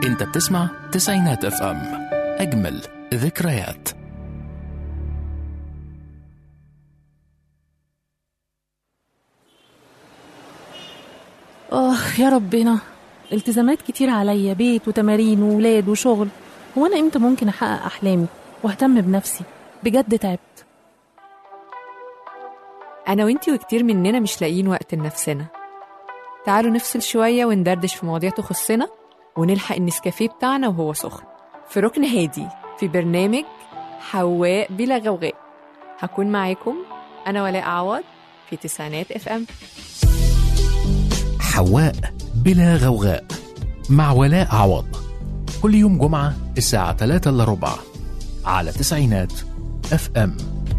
انت بتسمع تسعينات اف ام اجمل ذكريات آه يا ربنا التزامات كتير عليا بيت وتمارين وولاد وشغل هو أنا إمتى ممكن أحقق أحلامي وأهتم بنفسي بجد تعبت أنا وإنتي وكتير مننا مش لاقيين وقت لنفسنا تعالوا نفصل شوية وندردش في مواضيع تخصنا ونلحق النسكافيه بتاعنا وهو سخن في ركن هادي في برنامج حواء بلا غوغاء هكون معاكم أنا ولاء عوض في تسعينات اف ام حواء بلا غوغاء مع ولاء عوض كل يوم جمعة الساعة 3 إلا ربع على تسعينات اف ام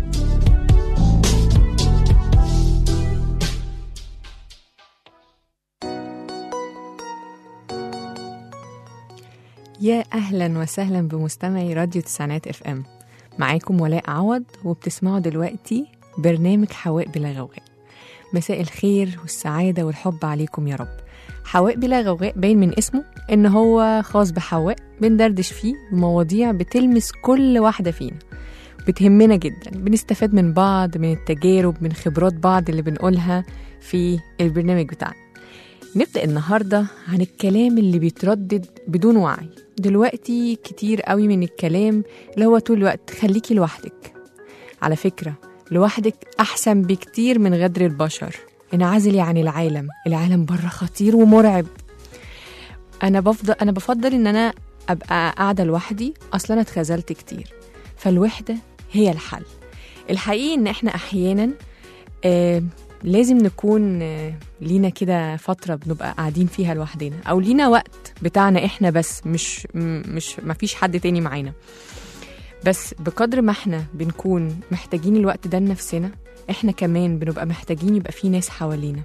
يا أهلا وسهلا بمستمعي راديو تسعينات اف ام معاكم ولاء عوض وبتسمعوا دلوقتي برنامج حواء بلا غوغاء مساء الخير والسعادة والحب عليكم يا رب حواء بلا غوغاء باين من اسمه إن هو خاص بحواء بندردش فيه بمواضيع بتلمس كل واحدة فينا بتهمنا جدا بنستفاد من بعض من التجارب من خبرات بعض اللي بنقولها في البرنامج بتاعنا نبدأ النهاردة عن الكلام اللي بيتردد بدون وعي دلوقتي كتير قوي من الكلام اللي هو طول الوقت خليكي لوحدك على فكرة لوحدك أحسن بكتير من غدر البشر انعزلي عن العالم العالم بره خطير ومرعب أنا بفضل أنا بفضل إن أنا أبقى قاعدة لوحدي أصلا أنا اتخذلت كتير فالوحدة هي الحل الحقيقي إن إحنا أحيانا آه لازم نكون آه، لينا كده فترة بنبقى قاعدين فيها لوحدنا أو لينا وقت بتاعنا إحنا بس مش م- مش مفيش حد تاني معانا بس بقدر ما إحنا بنكون محتاجين الوقت ده لنفسنا إحنا كمان بنبقى محتاجين يبقى في ناس حوالينا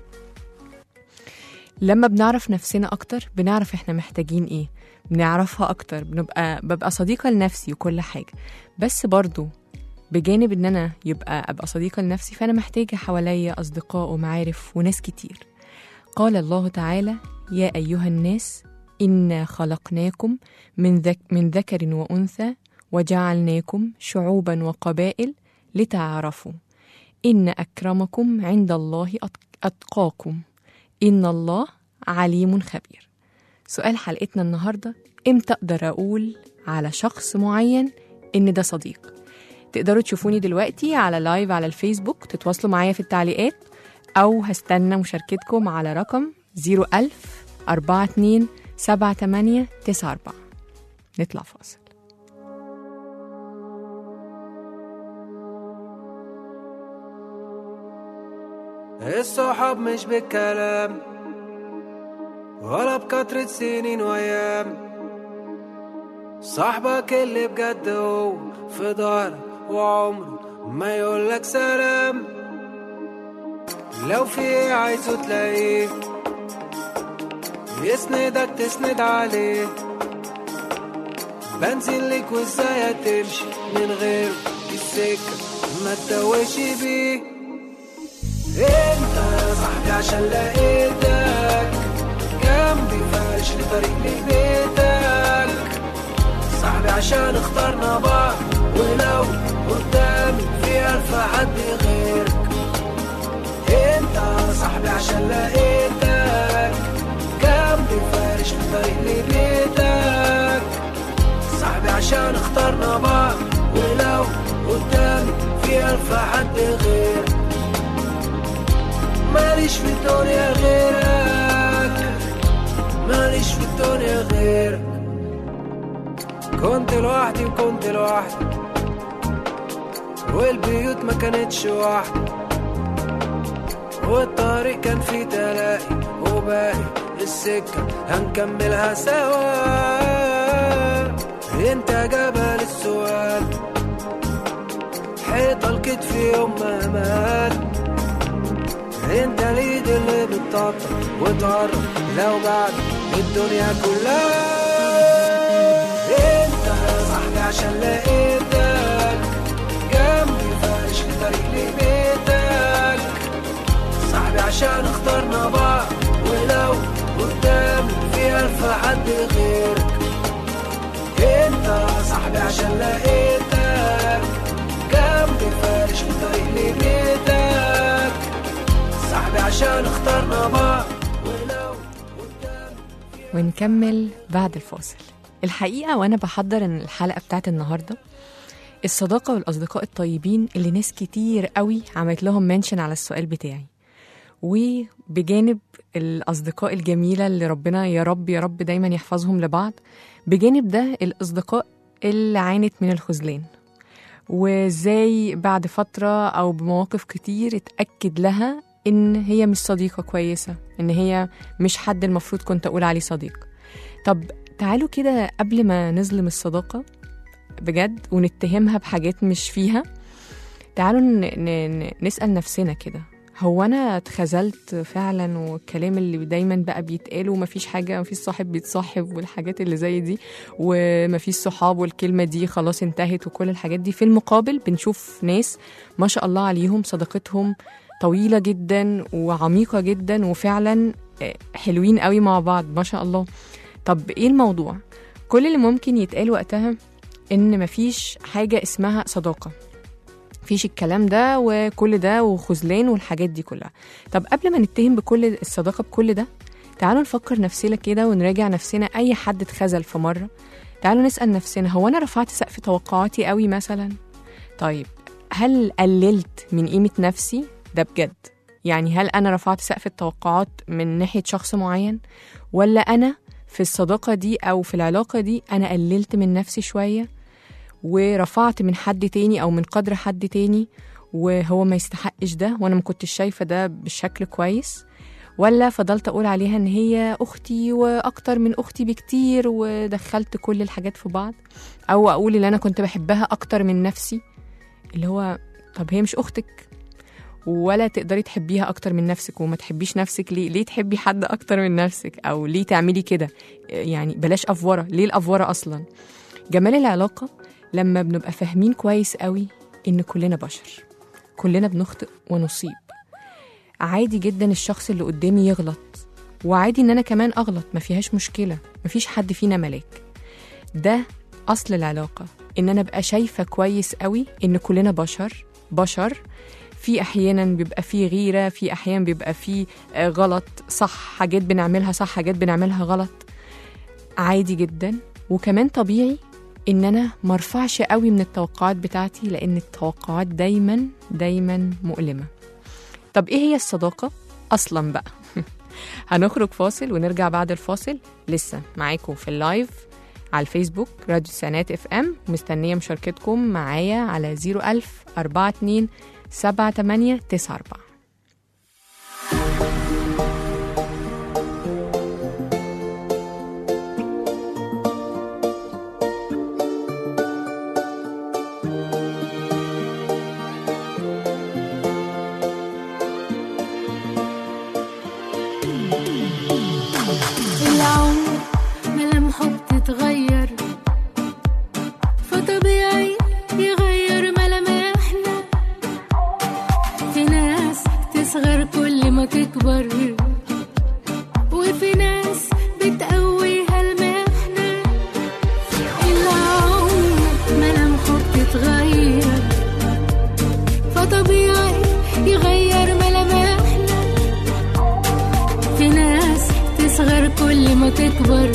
لما بنعرف نفسنا أكتر بنعرف إحنا محتاجين إيه بنعرفها أكتر بنبقى ببقى صديقة لنفسي وكل حاجة بس برضو بجانب ان انا يبقى ابقى صديقه لنفسي فانا محتاجه حواليا اصدقاء ومعارف وناس كتير قال الله تعالى يا ايها الناس انا خلقناكم من ذك من ذكر وانثى وجعلناكم شعوبا وقبائل لتعارفوا ان اكرمكم عند الله أت- اتقاكم ان الله عليم خبير سؤال حلقتنا النهارده امتى اقدر اقول على شخص معين ان ده صديق تقدروا تشوفوني دلوقتي على لايف على الفيسبوك تتواصلوا معايا في التعليقات أو هستنى مشاركتكم على رقم 01000 42 78 94 نطلع فاصل الصحاب مش بالكلام ولا بكترة سنين وأيام صاحبك اللي بجد هو في ظهرك وعمره ما يقولك سلام لو في ايه عايزه تلاقيه يسندك تسند عليه بنزل لك وازاي هتمشي من غير السكة ما تتوهش بيه انت يا صاحبي عشان لقيتك جنبي فرش لطريق لبيتك صاحبي عشان اخترنا بعض ولو قدامي في ألف حد غيرك انت يا صاحبي عشان لقيتك جنبي فرش لطريق لبيتك صاحبي عشان اخترنا بعض ولو قدامي في ألف حد غيرك ماليش في الدنيا غيرك ماليش في الدنيا غيرك كنت لوحدي وكنت لوحدي والبيوت ما كانتش واحدة والطريق كان فيه تلاقي وباقي السكة هنكملها سوا انت جبل السؤال حيطة الكتف يوم ما مات انت اليد اللي بتطبطب وتقرب لو بعد الدنيا كلها انت يا صاحبي عشان لقيتك جنبي فرش لطريق لبيتك صاحبي عشان اخترنا بعض ولو قدامي في ألف حد غيرك عشان اخترنا بعض ولو ونكمل بعد الفاصل الحقيقة وأنا بحضر إن الحلقة بتاعت النهاردة الصداقة والأصدقاء الطيبين اللي ناس كتير قوي عملت لهم منشن على السؤال بتاعي وبجانب الأصدقاء الجميلة اللي ربنا يا رب يا رب دايما يحفظهم لبعض بجانب ده الأصدقاء اللي عانت من الخذلان وازاي بعد فترة أو بمواقف كتير اتأكد لها إن هي مش صديقة كويسة إن هي مش حد المفروض كنت أقول عليه صديق طب تعالوا كده قبل ما نظلم الصداقة بجد ونتهمها بحاجات مش فيها تعالوا ن- ن- ن- نسأل نفسنا كده هو أنا اتخذلت فعلا والكلام اللي دايما بقى بيتقال ومفيش حاجة مفيش صاحب بيتصاحب والحاجات اللي زي دي ومفيش صحاب والكلمة دي خلاص انتهت وكل الحاجات دي في المقابل بنشوف ناس ما شاء الله عليهم صداقتهم طويلة جدا وعميقة جدا وفعلا آه، حلوين قوي مع بعض ما شاء الله طب ايه الموضوع كل اللي ممكن يتقال وقتها ان مفيش حاجة اسمها صداقة مفيش الكلام ده وكل ده وخذلان والحاجات دي كلها طب قبل ما نتهم بكل الصداقة بكل ده تعالوا نفكر نفسنا كده ونراجع نفسنا اي حد اتخذل في مرة تعالوا نسأل نفسنا هو انا رفعت سقف توقعاتي قوي مثلا طيب هل قللت من قيمة نفسي ده بجد يعني هل انا رفعت سقف التوقعات من ناحية شخص معين ولا انا في الصداقة دي أو في العلاقة دي أنا قللت من نفسي شوية ورفعت من حد تاني أو من قدر حد تاني وهو ما يستحقش ده وأنا ما كنتش شايفة ده بشكل كويس ولا فضلت أقول عليها إن هي أختي وأكتر من أختي بكتير ودخلت كل الحاجات في بعض أو أقول اللي أنا كنت بحبها أكتر من نفسي اللي هو طب هي مش أختك ولا تقدري تحبيها اكتر من نفسك وما تحبيش نفسك ليه ليه تحبي حد اكتر من نفسك او ليه تعملي كده يعني بلاش افوره ليه الافوره اصلا جمال العلاقه لما بنبقى فاهمين كويس قوي ان كلنا بشر كلنا بنخطئ ونصيب عادي جدا الشخص اللي قدامي يغلط وعادي ان انا كمان اغلط ما فيهاش مشكله ما فيش حد فينا ملاك ده اصل العلاقه ان انا ابقى شايفه كويس قوي ان كلنا بشر بشر في احيانا بيبقى في غيره في احيانا بيبقى في آه، غلط صح حاجات بنعملها صح حاجات بنعملها غلط عادي جدا وكمان طبيعي ان انا مرفعش قوي من التوقعات بتاعتي لان التوقعات دايما دايما مؤلمه طب ايه هي الصداقه اصلا بقى هنخرج فاصل ونرجع بعد الفاصل لسه معاكم في اللايف على الفيسبوك راديو سنات اف ام مستنيه مشاركتكم معايا على 01000 42 سبعة تمانية تسعة أربعة العمر ملامحه بتتغير فطبيعي يغير ملامحنا في ناس تصغر كل ما تكبر وفي ناس بتقويها المحنة العمر ملامحه بتتغير فطبيعي يغير ملامحنا في ناس تصغر كل ما تكبر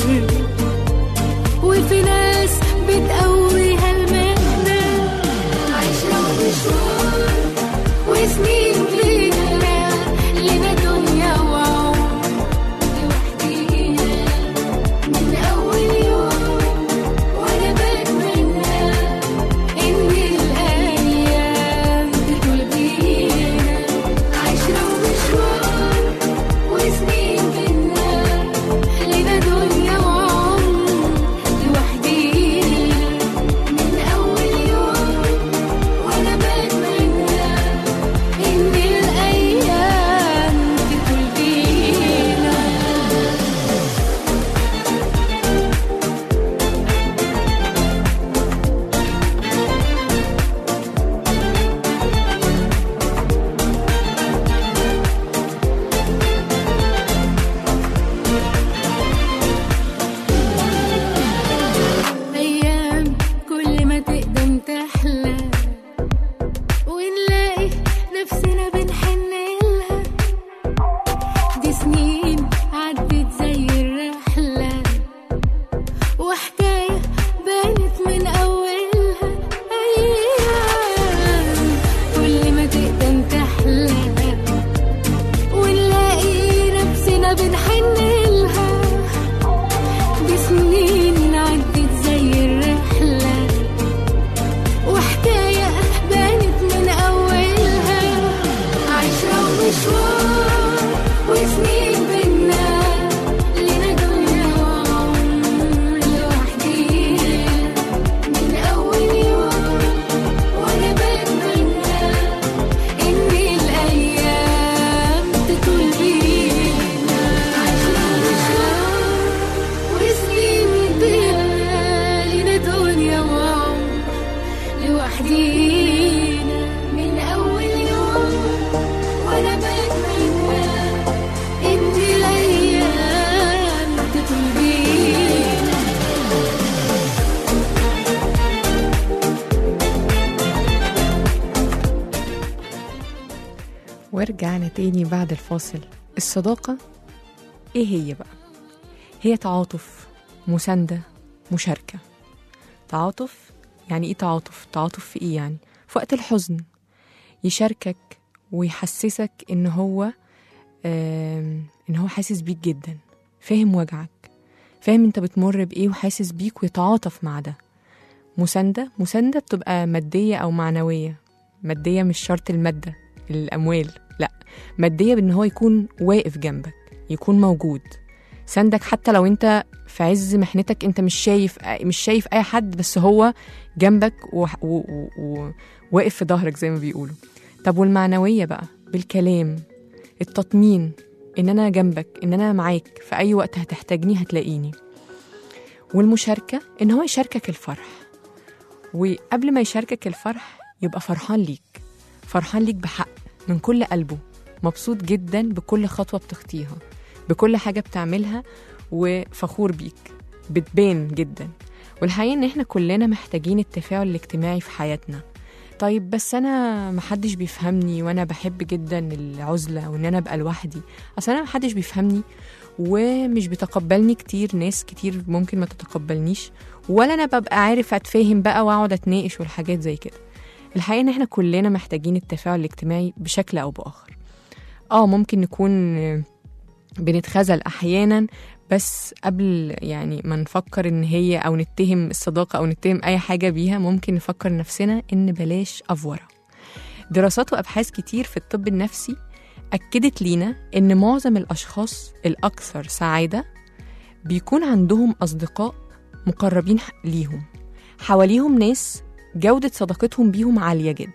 وفي ناس بتقويها المهنة عشرة ومشوار وسنين لينا لنا دنيا وعمر لوحدينا من أول يوم وأنا بتمنى إن الأيام تطول بينا عشرة ومشوار وسنين بينا لنا دنيا وعمر لوحدينا من أول يوم وأنا بتمنى إن وسنين عدت زي الرحلة وحكاية بانت من أولها أيام كل ما تقدم تحلى ونلاقي نفسنا بنحن لها بسنين عدت زي الرحلة وحكاية بانت من أولها عشرة ومشوار وسنين بينا لنا دنيا وعمر لوحدينا من أول يوم وأنا بتمنى إن الأيام تطول بينا عشرة ومشوار وسنين بينا لنا دنيا وعمر لوحدينا من أول يوم وأنا بتمنى إن الأيام تطول بينا ورجعنا تاني بعد الفاصل الصداقة ايه هي بقى؟ هي تعاطف مساندة مشاركة تعاطف يعني ايه تعاطف؟ تعاطف في ايه يعني؟ في وقت الحزن يشاركك ويحسسك ان هو آم، ان هو حاسس بيك جدا فاهم وجعك فاهم انت بتمر بايه وحاسس بيك ويتعاطف مع ده مساندة مساندة بتبقى مادية أو معنوية مادية مش شرط المادة الأموال لا مادية بأن هو يكون واقف جنبك يكون موجود ساندك حتى لو انت في عز محنتك انت مش شايف مش شايف اي حد بس هو جنبك وواقف و... و... و... واقف في ظهرك زي ما بيقولوا طب والمعنوية بقى بالكلام التطمين ان انا جنبك ان انا معاك في اي وقت هتحتاجني هتلاقيني والمشاركة ان هو يشاركك الفرح وقبل ما يشاركك الفرح يبقى فرحان ليك فرحان ليك بحق من كل قلبه مبسوط جدا بكل خطوة بتخطيها بكل حاجة بتعملها وفخور بيك بتبان جدا والحقيقة ان احنا كلنا محتاجين التفاعل الاجتماعي في حياتنا طيب بس انا محدش بيفهمني وانا بحب جدا العزلة وان انا ابقى لوحدي اصل انا محدش بيفهمني ومش بيتقبلني كتير ناس كتير ممكن ما تتقبلنيش ولا انا ببقى عارف اتفاهم بقى واقعد اتناقش والحاجات زي كده الحقيقه ان احنا كلنا محتاجين التفاعل الاجتماعي بشكل او باخر اه ممكن نكون آه، بنتخاذل احيانا بس قبل يعني ما نفكر ان هي او نتهم الصداقه او نتهم اي حاجه بيها ممكن نفكر نفسنا ان بلاش افوره دراسات وابحاث كتير في الطب النفسي اكدت لينا ان معظم الاشخاص الاكثر سعاده بيكون عندهم اصدقاء مقربين ح- ليهم حواليهم ناس جودة صداقتهم بيهم عالية جدا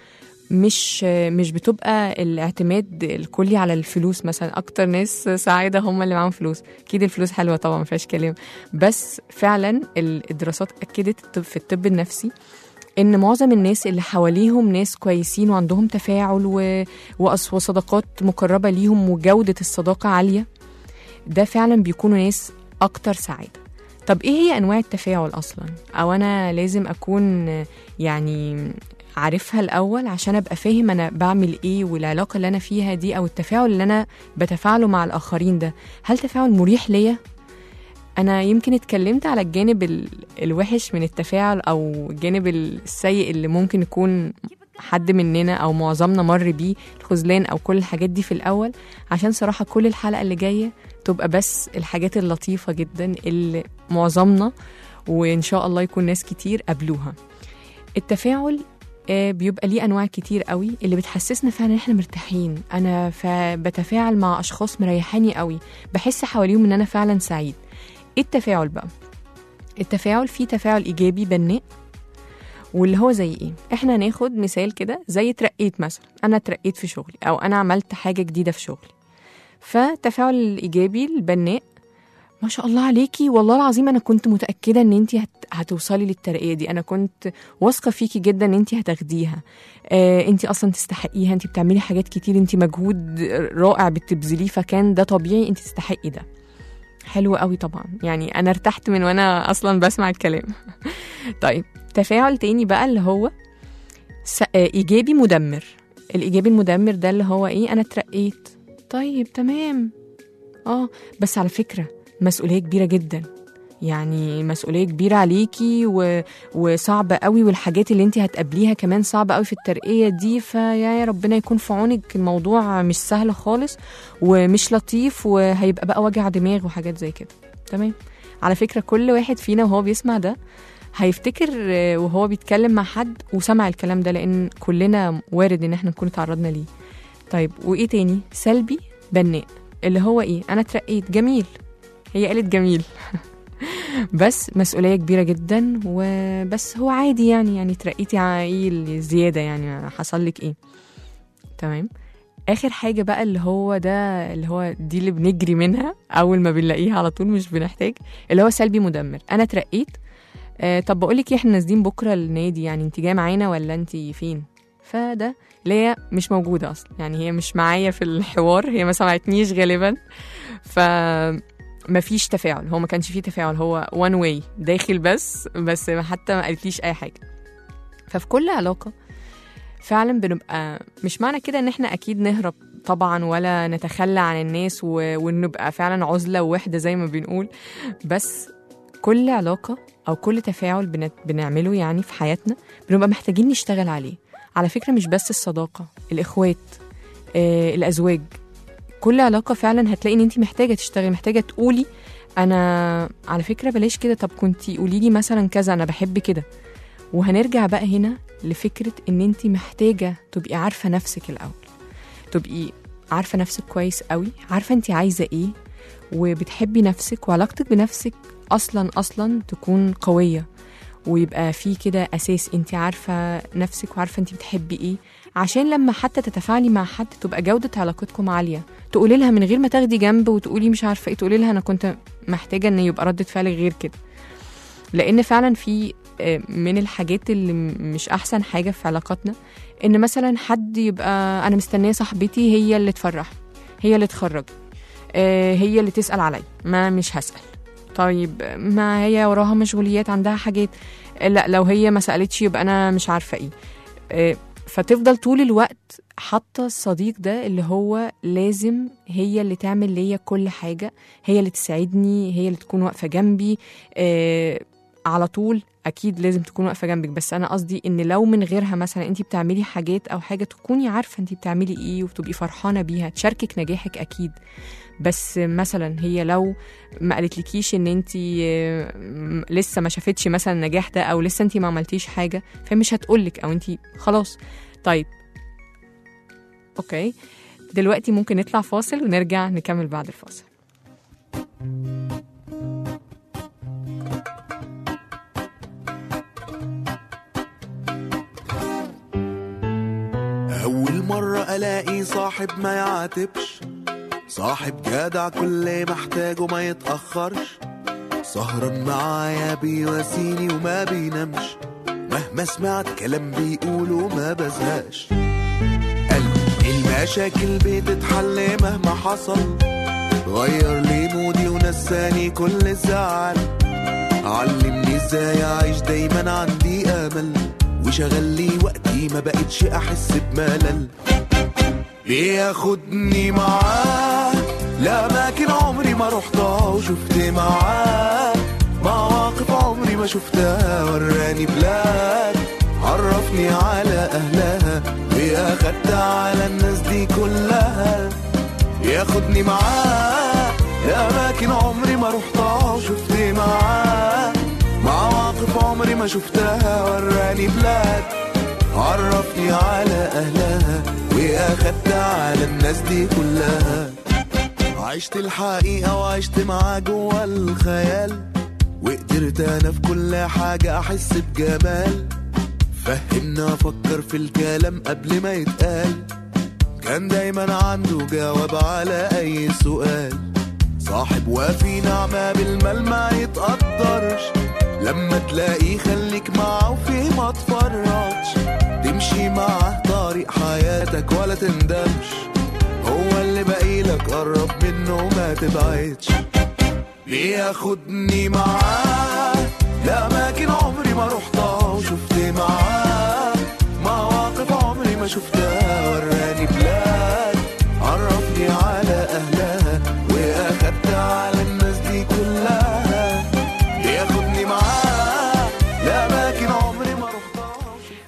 مش مش بتبقى الاعتماد الكلي على الفلوس مثلا اكتر ناس سعاده هم اللي معاهم فلوس اكيد الفلوس حلوه طبعا ما فيهاش كلام بس فعلا ال- الدراسات اكدت الطب- في الطب النفسي ان معظم الناس اللي حواليهم ناس كويسين وعندهم تفاعل و... وأص- وصداقات مقربه ليهم وجوده الصداقه عاليه ده فعلا بيكونوا ناس اكتر سعاده طب ايه هي انواع التفاعل اصلا او انا لازم اكون يعني عارفها الاول عشان ابقى فاهم انا بعمل ايه والعلاقه اللي انا فيها دي او التفاعل اللي انا بتفاعله مع الاخرين ده هل تفاعل مريح ليا انا يمكن اتكلمت على الجانب ال- الوحش من التفاعل او الجانب السيء اللي ممكن يكون حد مننا او معظمنا مر بيه الخذلان او كل الحاجات دي في الاول عشان صراحه كل الحلقه اللي جايه تبقى بس الحاجات اللطيفه جدا اللي معظمنا وان شاء الله يكون ناس كتير قابلوها التفاعل آه، بيبقى ليه انواع كتير قوي اللي بتحسسنا فعلا ان احنا مرتاحين انا فبتفاعل مع اشخاص مريحاني قوي بحس حواليهم ان انا فعلا سعيد ايه التفاعل بقى التفاعل فيه تفاعل ايجابي بناء واللي هو زي ايه احنا هناخد مثال كده زي اترقيت مثلا انا اترقيت في شغلي او انا عملت حاجه جديده في شغلي فالتفاعل الايجابي البناء ما شاء الله عليكي والله العظيم انا كنت متاكده ان انت هت... هتوصلي للترقيه دي انا كنت واثقه فيكي جدا ان انت هتاخديها آه انت اصلا تستحقيها انت بتعملي حاجات كتير انت مجهود رائع بتبذليه فكان ده طبيعي انت تستحقي ده حلو قوي طبعا يعني انا ارتحت من وانا اصلا بسمع الكلام طيب تفاعل تاني بقى اللي هو س... آه، ايجابي مدمر الايجابي المدمر ده اللي هو ايه انا اترقيت طيب تمام اه بس على فكرة مسؤولية كبيرة جدا يعني مسؤولية كبيرة عليكي و... وصعبة قوي والحاجات اللي انت هتقابليها كمان صعبة قوي في الترقية دي فيا ربنا يكون في عونك الموضوع مش سهل خالص ومش لطيف وهيبقى بقى وجع دماغ وحاجات زي كده تمام على فكرة كل واحد فينا وهو بيسمع ده هيفتكر آه، وهو بيتكلم مع حد وسمع الكلام ده لان كلنا وارد ان احنا نكون تعرضنا ليه طيب وايه تاني سلبي بناء اللي هو ايه انا اترقيت جميل هي قالت جميل بس مسؤولية كبيرة جدا وبس هو عادي يعني يعني ترقيتي على ايه اللي زيادة يعني حصل لك ايه تمام اخر حاجة بقى اللي هو ده اللي هو دي اللي بنجري منها اول ما بنلاقيها على طول مش بنحتاج اللي هو سلبي مدمر انا اترقيت آه طب بقول لك احنا نازلين بكره النادي يعني انت جايه معانا ولا انت فين فده اللي هي مش موجوده اصلا يعني هي مش معايا في الحوار هي ما سمعتنيش غالبا ف مفيش تفاعل هو ما كانش فيه تفاعل هو وان واي داخل بس بس حتى ما قالتليش اي حاجه ففي كل علاقه فعلا بنبقى مش معنى كده ان احنا اكيد نهرب طبعا ولا نتخلى عن الناس و... ونبقى فعلا عزله ووحده زي ما بنقول بس كل علاقه او كل تفاعل بن... بنعمله يعني في حياتنا بنبقى محتاجين نشتغل عليه على فكره مش بس الصداقه الاخوات آه، الازواج كل علاقه فعلا هتلاقي ان انت محتاجه تشتغلي محتاجه تقولي انا على فكره بلاش كده طب كنتي قولي لي مثلا كذا انا بحب كده وهنرجع بقى هنا لفكره ان انت محتاجه تبقي عارفه نفسك الاول تبقي عارفه نفسك كويس قوي عارفه انت عايزه ايه وبتحبي نفسك وعلاقتك بنفسك اصلا اصلا تكون قويه ويبقى في كده اساس انت عارفه نفسك وعارفه انت بتحبي ايه عشان لما حتى تتفاعلي مع حد تبقى جوده علاقتكم عاليه تقولي لها من غير ما تاخدي جنب وتقولي مش عارفه ايه تقولي لها انا كنت محتاجه ان يبقى رده فعلك غير كده لان فعلا في آه، من الحاجات اللي م- مش احسن حاجه في علاقاتنا ان مثلا حد يبقى انا مستنيه صاحبتي هي اللي تفرح هي اللي تخرج آه، هي اللي تسال عليا ما مش هسال طيب ما هي وراها مشغوليات عندها حاجات آه، لا لو هي ما سالتش يبقى انا مش عارفه ايه آه، فتفضل طول الوقت حاطه الصديق ده اللي هو لازم هي اللي تعمل ليا كل حاجه هي اللي تساعدني هي اللي تكون واقفه جنبي آه على طول اكيد لازم تكون واقفه جنبك بس انا قصدي ان لو من غيرها مثلا انت بتعملي حاجات او حاجه تكوني عارفه انت بتعملي ايه وتبقي فرحانه بيها تشاركك نجاحك اكيد بس مثلا هي لو ما قالتلكيش ان انت لسه ما شافتش مثلا النجاح ده او لسه انت ما عملتيش حاجه فمش هتقولك او انت خلاص طيب اوكي دلوقتي ممكن نطلع فاصل ونرجع نكمل بعد الفاصل أول مرة ألاقي صاحب ما يعاتبش صاحب جدع كل محتاجه ما يتأخرش سهران معايا بيواسيني وما بينامش مهما سمعت كلام بيقوله ما بزهقش قلبي المشاكل بتتحل مهما حصل غير لي مودي ونساني كل الزعل علمني ازاي اعيش دايما عندي امل وشغل لي وقتي ما بقتش احس بملل بياخدني معاه لأماكن عمري ما رحتها وشفت معاه مواقف عمري ما شفتها وراني بلاد عرفني على أهلها وأخدت على الناس دي كلها ياخدني معاه لأماكن عمري ما رحتها وشفت معاه مواقف عمري ما شفتها وراني بلاد عرفني على أهلها وأخدت على الناس دي كلها عشت الحقيقة وعشت معاه جوا الخيال وقدرت أنا في كل حاجة أحس بجمال فهمنا أفكر في الكلام قبل ما يتقال كان دايما عنده جواب على أي سؤال صاحب وفي نعمة بالمال ما يتقدرش لما تلاقيه خليك معاه وفيه ما تفرطش تمشي معاه طريق حياتك ولا تندمش هو اللي باقيلك قرب منه ما تبعدش بياخدني معاه لأماكن عمري ما رحتها وشفت معاه مواقف عمري ما شفتها وراني بلاد عرفني على أهلها وأخدت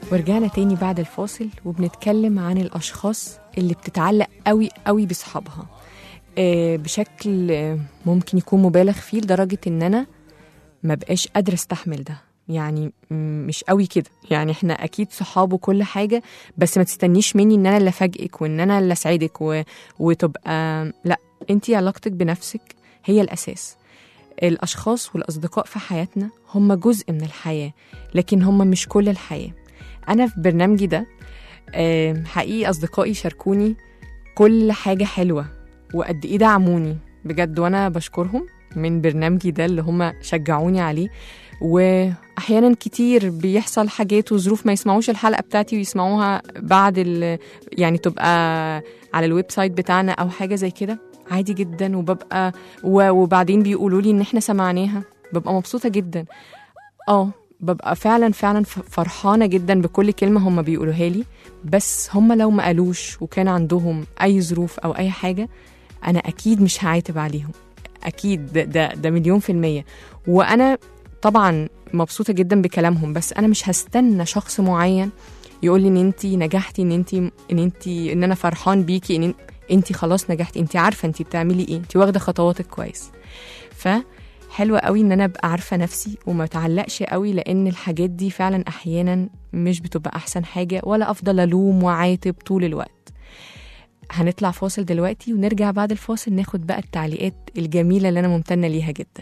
ورجعنا تاني بعد الفاصل وبنتكلم عن الأشخاص اللي بتتعلق قوي قوي بصحابها آه، بشكل آه، ممكن يكون مبالغ فيه لدرجة إن أنا ما بقاش قادرة استحمل ده يعني م- مش قوي كده يعني احنا اكيد صحاب وكل حاجه بس ما تستنيش مني ان انا اللي افاجئك وان انا اللي اسعدك و... وتبقى لا انت علاقتك بنفسك هي الاساس الاشخاص والاصدقاء في حياتنا هم جزء من الحياه لكن هم مش كل الحياه انا في برنامجي ده آم، حقيقي اصدقائي شاركوني كل حاجه حلوه وقد ايه دعموني بجد وانا بشكرهم من برنامجي ده اللي هم شجعوني عليه واحيانا كتير بيحصل حاجات وظروف ما يسمعوش الحلقه بتاعتي ويسمعوها بعد ال يعني تبقى على الويب سايت بتاعنا او حاجه زي كده عادي جدا وببقى و- وبعدين بيقولوا لي ان احنا سمعناها ببقى مبسوطه جدا اه ببقى فعلا فعلا ف- فرحانه جدا بكل كلمه هم بيقولوها لي بس هم لو ما قالوش وكان عندهم اي ظروف او اي حاجه انا اكيد مش هعاتب عليهم اكيد ده ده, ده مليون في الميه وانا طبعا مبسوطه جدا بكلامهم بس انا مش هستنى شخص معين يقول لي ان انت نجحتي ان انت ان انت ان انا فرحان بيكي ان انت خلاص نجحتي انت عارفه انت بتعملي ايه انت واخده خطواتك كويس ف حلوة قوي ان انا ابقى عارفه نفسي وما اتعلقش قوي لان الحاجات دي فعلا احيانا مش بتبقى احسن حاجه ولا افضل الوم وعاتب طول الوقت هنطلع فاصل دلوقتي ونرجع بعد الفاصل ناخد بقى التعليقات الجميله اللي انا ممتنه ليها جدا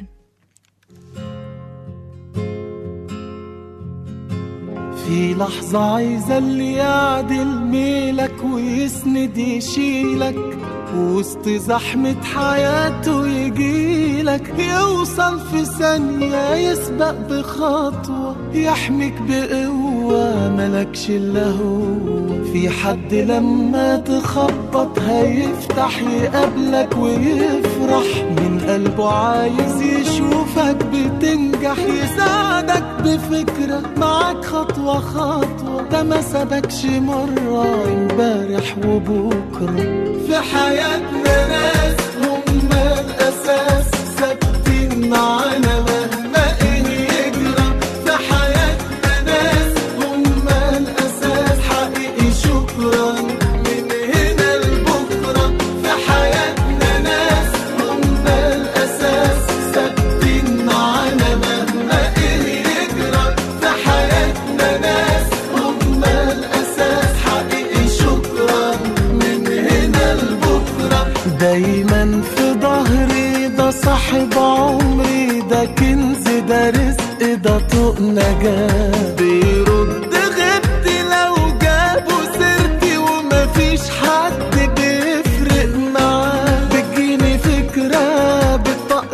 في لحظة عايزة اللي يعدل ميلك ويسند يشيلك وسط زحمة حياته يجيلك يوصل في ثانية يسبق بخطوة يحميك بقوة ملكش إلا هو في حد لما تخبط هيفتح يقابلك ويفرح من قلبه عايز يشوفك بتنجح يساعدك بفكرة معاك خطوة خطوة ده ما سابكش مرة امبارح وبكرة في حياتنا ناس هم الأساس ثابتين معانا مهما إيه يجرى في حياتنا ناس هم الأساس حقيقي شكرا من هنا لبكرة في حياتنا ناس هم الأساس ثابتين معانا مهما إيه يجرى في حياتنا ناس هم الأساس حقيقي شكرا من هنا لبكرة دايما في ظهري ده صاحب عمري ده كنز ده رزق ده طوق نجاة بيرد غبتي لو جابوا سيرتي ومفيش حد بيفرق معاه بتجيني فكرة بتطق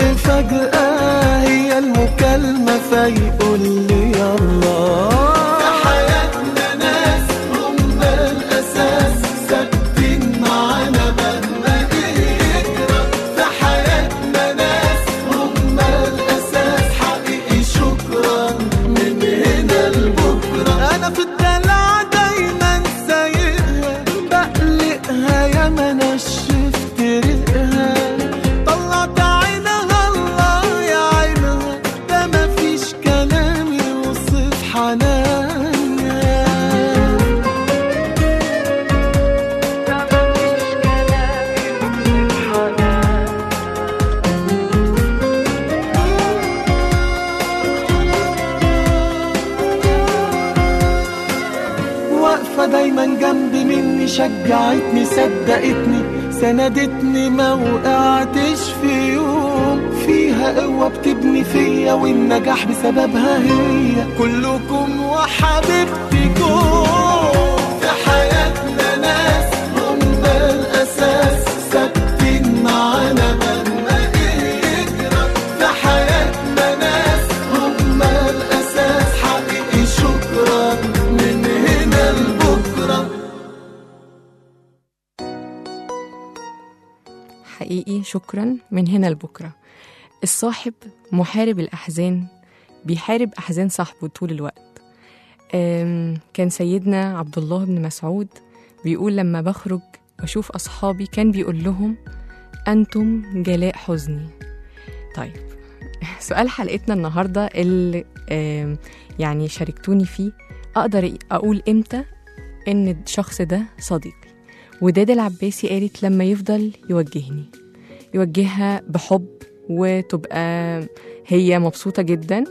فجأة هي المكالمة فيقول لي يلا في حياتنا ناس هم الأساس ثابتين معانا مهما إيه يجرى في حياتنا ناس هم الأساس حقيقي شكرا من هنا لبكرة أنا في الدلع دايما سايقها بقلقها يا ما نشفت ريقها طلعت عينها الله يا عينها ده مفيش كلام يوصف حنانها واقفة دايما جنبي مني شجعتني صدقتني سندتني ما وقعتش في يوم فيها قوة بتبني فيا والنجاح بسببها هي كلكم وحبيبتكم في حياتنا ناس هم الأساس ثابتين معانا مهما إيه يجرى في حياتنا ناس هم الأساس حقيقي شكرا من هنا لبكرة حقيقي شكرا من هنا لبكرة الصاحب محارب الأحزان بيحارب أحزان صاحبه طول الوقت أم، كان سيدنا عبد الله بن مسعود بيقول لما بخرج وأشوف أصحابي كان بيقول لهم أنتم جلاء حزني طيب سؤال حلقتنا النهاردة اللي آم، يعني شاركتوني فيه أقدر أقول إمتى إن الشخص ده صديقي وداد العباسي قالت لما يفضل يوجهني يوجهها بحب وتبقى هي مبسوطة جدا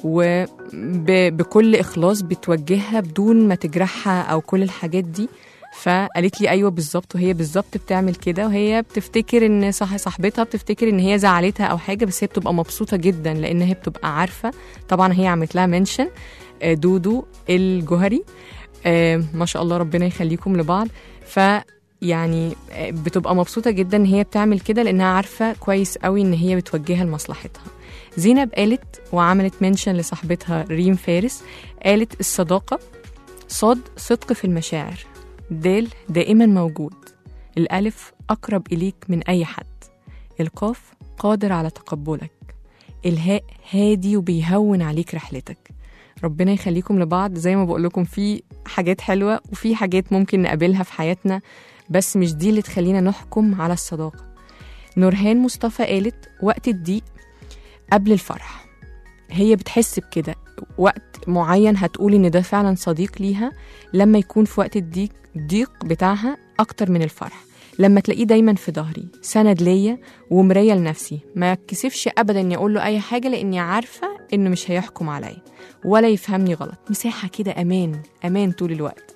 وبكل إخلاص بتوجهها بدون ما تجرحها أو كل الحاجات دي فقالت لي ايوه بالظبط وهي بالظبط بتعمل كده وهي بتفتكر ان صح صاحبتها بتفتكر ان هي زعلتها او حاجه بس هي بتبقى مبسوطه جدا لان هي بتبقى عارفه طبعا هي عملت لها منشن دودو الجوهري آه، ما شاء الله ربنا يخليكم لبعض ف يعني آه، بتبقى مبسوطه جدا ان هي بتعمل كده لانها عارفه كويس قوي ان هي بتوجهها لمصلحتها زينب قالت وعملت منشن لصاحبتها ريم فارس قالت الصداقه صاد صدق في المشاعر دال دائما موجود الألف أقرب إليك من أي حد القاف قادر على تقبلك الهاء هادي وبيهون عليك رحلتك ربنا يخليكم لبعض زي ما بقول لكم في حاجات حلوة وفي حاجات ممكن نقابلها في حياتنا بس مش دي اللي تخلينا نحكم على الصداقة نورهان مصطفى قالت وقت الضيق قبل الفرح هي بتحس بكده وقت معين هتقول ان ده فعلا صديق ليها لما يكون في وقت الضيق الضيق بتاعها اكتر من الفرح لما تلاقيه دايما في ظهري سند ليا ومرايه لنفسي ما اتكسفش ابدا اني اقول له اي حاجه لاني عارفه انه مش هيحكم عليا ولا يفهمني غلط مساحه كده امان امان طول الوقت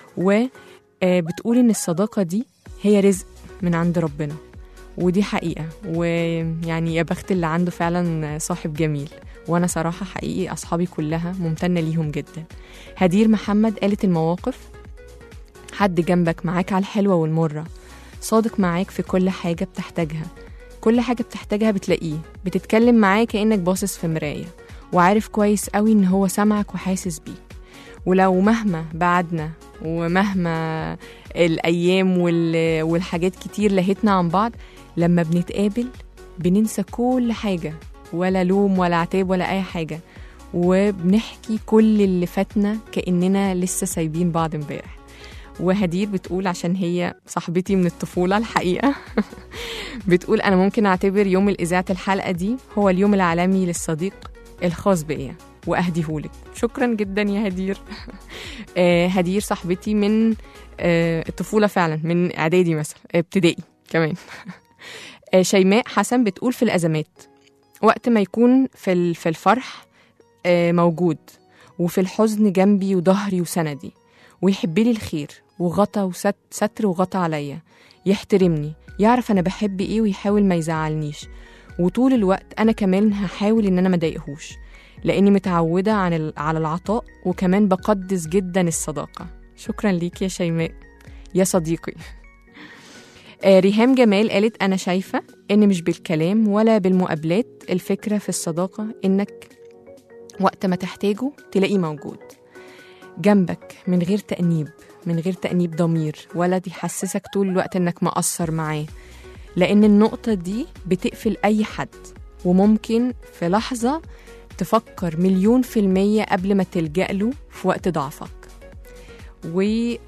وبتقول ان الصداقه دي هي رزق من عند ربنا ودي حقيقه ويعني يا بخت اللي عنده فعلا صاحب جميل وانا صراحه حقيقي اصحابي كلها ممتنه ليهم جدا هدير محمد قالت المواقف حد جنبك معاك على الحلوه والمره صادق معاك في كل حاجه بتحتاجها كل حاجه بتحتاجها بتلاقيه بتتكلم معاه كانك باصص في مرايه وعارف كويس قوي ان هو سامعك وحاسس بيك ولو مهما بعدنا ومهما الايام وال- والحاجات كتير لهتنا عن بعض لما بنتقابل بننسى كل حاجه ولا لوم ولا عتاب ولا اي حاجه وبنحكي كل اللي فاتنا كاننا لسه سايبين بعض امبارح وهدير بتقول عشان هي صاحبتي من الطفوله الحقيقه بتقول انا ممكن اعتبر يوم الاذاعه الحلقه دي هو اليوم العالمي للصديق الخاص بيا واهديهولك شكرا جدا يا هدير آه، هدير صاحبتي من آه، الطفوله فعلا من اعدادي مثلا ابتدائي كمان آه، شيماء حسن بتقول في الازمات وقت ما يكون في ال- في الفرح آه، موجود وفي الحزن جنبي وظهري وسندي ويحب لي الخير وغطى وستر وغطى عليا يحترمني يعرف انا بحب ايه ويحاول ما يزعلنيش وطول الوقت انا كمان هحاول ان انا ما اضايقهوش لاني متعوده عن ال- على العطاء وكمان بقدس جدا الصداقه شكرا ليك يا شيماء يا صديقي آه، ريهام جمال قالت أنا شايفة إن مش بالكلام ولا بالمقابلات الفكرة في الصداقة إنك وقت ما تحتاجه تلاقيه موجود جنبك من غير تأنيب من غير تأنيب ضمير ولا يحسسك طول الوقت إنك مقصر معاه لأن النقطة دي بتقفل أي حد وممكن في لحظة تفكر مليون في المية قبل ما تلجأ له في وقت ضعفك و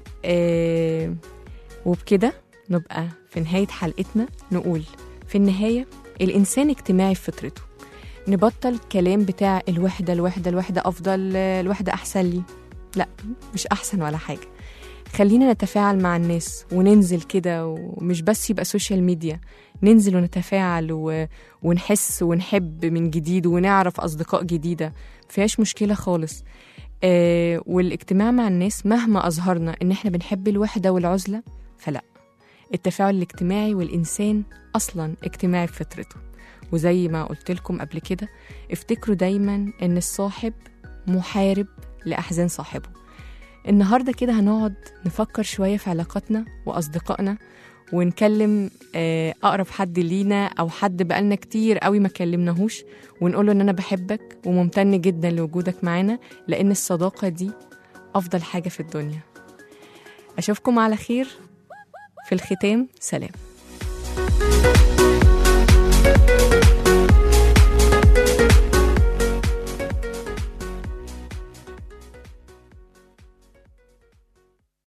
آه وبكده نبقى في نهاية حلقتنا نقول في النهاية الإنسان اجتماعي في فطرته نبطل الكلام بتاع الوحدة الوحدة الوحدة أفضل الوحدة أحسن لي لا مش أحسن ولا حاجة خلينا نتفاعل مع الناس وننزل كده ومش بس يبقى سوشيال ميديا ننزل ونتفاعل و... ونحس ونحب من جديد ونعرف أصدقاء جديدة مفيهاش مشكلة خالص آه والاجتماع مع الناس مهما أظهرنا إن إحنا بنحب الوحدة والعزلة فلا التفاعل الاجتماعي والإنسان أصلا اجتماعي بفطرته وزي ما قلت لكم قبل كده افتكروا دايما إن الصاحب محارب لأحزان صاحبه النهاردة كده هنقعد نفكر شوية في علاقاتنا وأصدقائنا ونكلم آه، أقرب حد لينا أو حد بقالنا كتير قوي ما كلمناهوش ونقوله إن أنا بحبك وممتن جدا لوجودك معانا لأن الصداقة دي أفضل حاجة في الدنيا أشوفكم على خير في الختام سلام